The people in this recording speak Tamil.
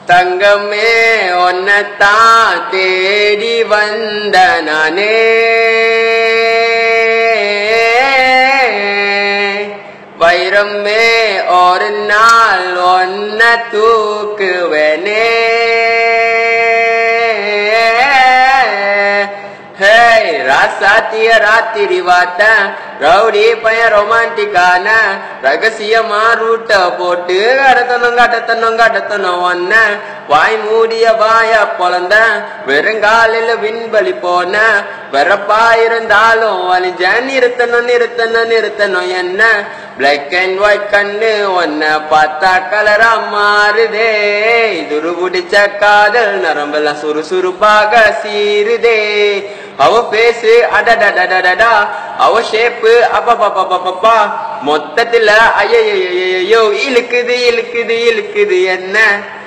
தங்கமே ஒன்னத்தான் தேடி வந்த நானே வைரமே ஒரு நாள் ஒன்ன தூக்குவனே ஹேய் ராசாத்திய ராத்திரி வாட்டேன் ரவுடி பையன் ரொமான்டிக்கான ரகசியமா ரூட்ட போட்டு கடத்தணும் கடத்தணும் கடத்தணும் ஒன்ன வாய் மூடிய வாய பொழந்த வெறுங்காலில விண்பலி போன வெறப்பா இருந்தாலும் வலிஞ்ச நிறுத்தணும் நிறுத்தணும் நிறுத்தணும் என்ன பிளாக் அண்ட் ஒயிட் கண்ணு ஒன்ன பார்த்தா கலரா மாறுதே துருபுடிச்ச காதல் நரம்பெல்லாம் சுறுசுறுப்பாக சீருதே அவ பேசு அடடடடடடா அவ ஷேப்பு அப்பப்பப்பப்பப்பா மொத்தத்துல ஐயோ இழுக்குது இழுக்குது இழுக்குது என்ன